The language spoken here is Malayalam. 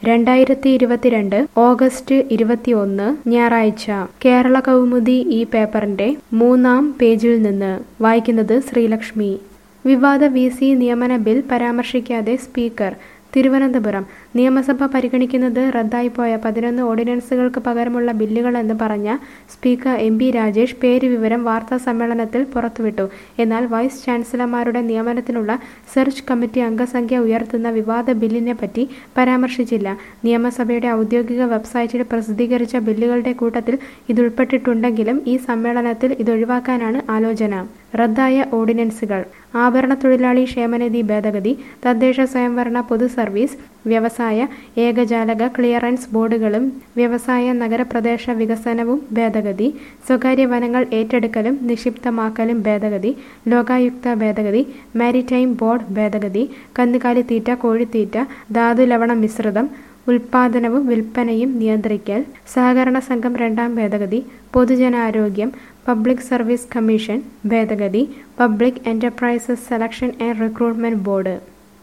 രണ്ടായിരത്തി ഇരുപത്തിരണ്ട് ഓഗസ്റ്റ് ഇരുപത്തിയൊന്ന് ഞായറാഴ്ച കേരള കൗമുദി ഈ പേപ്പറിന്റെ മൂന്നാം പേജിൽ നിന്ന് വായിക്കുന്നത് ശ്രീലക്ഷ്മി വിവാദ വി സി നിയമന ബിൽ പരാമർശിക്കാതെ സ്പീക്കർ തിരുവനന്തപുരം നിയമസഭ പരിഗണിക്കുന്നത് റദ്ദായിപ്പോയ പതിനൊന്ന് ഓർഡിനൻസുകൾക്ക് പകരമുള്ള ബില്ലുകളെന്ന് പറഞ്ഞ സ്പീക്കർ എം പി രാജേഷ് പേര് വിവരം വാർത്താ സമ്മേളനത്തിൽ പുറത്തുവിട്ടു എന്നാൽ വൈസ് ചാൻസലർമാരുടെ നിയമനത്തിനുള്ള സെർച്ച് കമ്മിറ്റി അംഗസംഖ്യ ഉയർത്തുന്ന വിവാദ ബില്ലിനെ പറ്റി പരാമർശിച്ചില്ല നിയമസഭയുടെ ഔദ്യോഗിക വെബ്സൈറ്റിൽ പ്രസിദ്ധീകരിച്ച ബില്ലുകളുടെ കൂട്ടത്തിൽ ഇതുൾപ്പെട്ടിട്ടുണ്ടെങ്കിലും ഈ സമ്മേളനത്തിൽ ഇതൊഴിവാക്കാനാണ് ആലോചന റദ്ദായ ഓർഡിനൻസുകൾ ആഭരണ തൊഴിലാളി ക്ഷേമനിധി ഭേദഗതി തദ്ദേശ സ്വയംഭരണ പൊതു സർവീസ് വ്യവസായ ഏകജാലക ക്ലിയറൻസ് ബോർഡുകളും വ്യവസായ നഗരപ്രദേശ വികസനവും ഭേദഗതി സ്വകാര്യ വനങ്ങൾ ഏറ്റെടുക്കലും നിക്ഷിപ്തമാക്കലും ഭേദഗതി ലോകായുക്ത ഭേദഗതി മാരിടൈം ബോർഡ് ഭേദഗതി കന്നുകാലിത്തീറ്റ കോഴിത്തീറ്റ ധാതുലവണ മിശ്രിതം ഉൽപാദനവും വിൽപ്പനയും നിയന്ത്രിക്കൽ സഹകരണ സംഘം രണ്ടാം ഭേദഗതി പൊതുജനാരോഗ്യം പബ്ലിക് സർവീസ് കമ്മീഷൻ ഭേദഗതി public enterprises selection and recruitment board